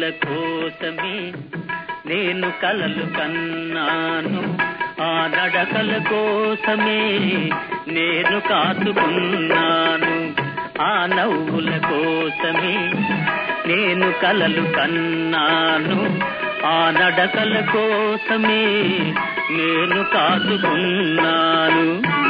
కోసమే నేను కలలు కన్నాను ఆ నడకల కోసమే నేను కాచుకున్నాను ఆ నవ్వుల కోసమే నేను కలలు కన్నాను ఆ నడకల కోసమే నేను కాచుకున్నాను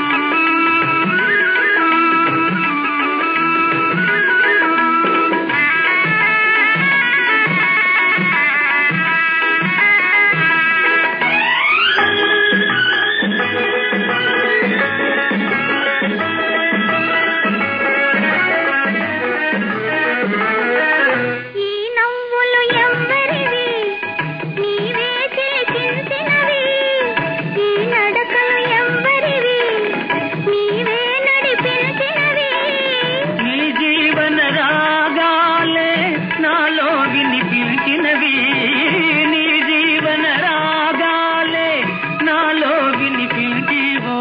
ఈ నవ్వులు ఎవ్వరివి నీవే చేసించినవి ఈ నడకలు ఎవ్వరివి నీవే నడిపించినవి నీ జీవన రాగాలే నాలో వినిపించినవి నీ జీవన రాగాలే నాలో వినిపించివో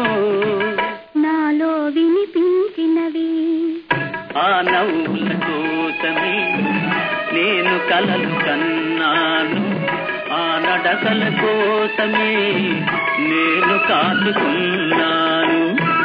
నాలో వినిపించినవి ఆ నవ్వుల కోసమే నేను కలలు కన్నాను ఆ నడకల కోసమే నేను కాచుకున్నాను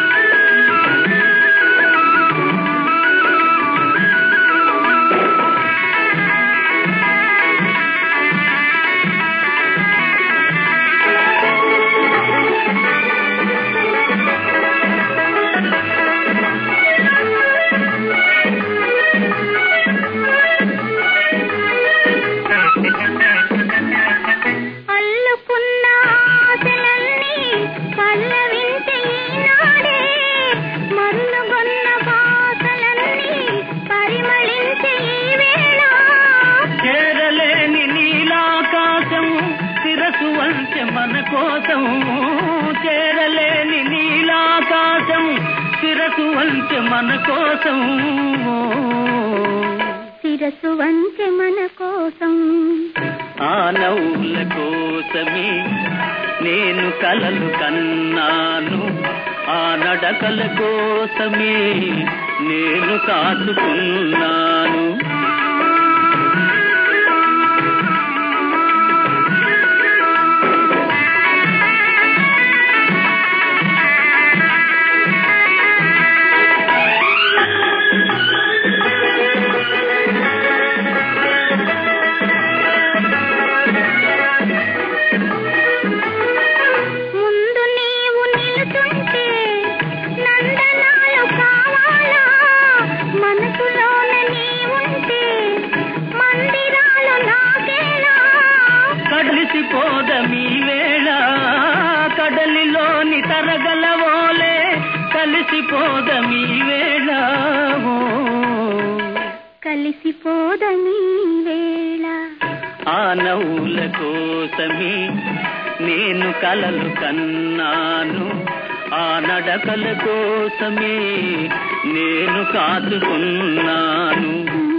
అల్లుకున్న ఆశలన్నీ పల్లవించే ఈనాడే మన్నుగొన్న బాసలన్నీ పరిమళించే ఈ వేళ చేరలేని నీలాకాశం శిరసు వంచె మన కోసం చేరలేని నీలాకాశం శిరసు వంచె మన కోసం శిరసు వంచె మన కోసం ఆ నవ్వుల కోసమే నేను కలలు కన్నాను ఆ నడకల కోసమే నేను కాచుకున్నాను ముందు నీవు నిలుచుంటే నందనాలు కావాలా మనసులోన నీవుంటే మందిరాలు నాకేలా కడిసిపోదమీ వేళ కడలిలోని తరగలవోలే కలిసిపోదమీ వేళ ఓ. కలిసిపోదని వేళ ఆ నవ్వుల కోసమే నేను కలలు కన్నాను ఆ నడకల కోసమే నేను కాచుకున్నాను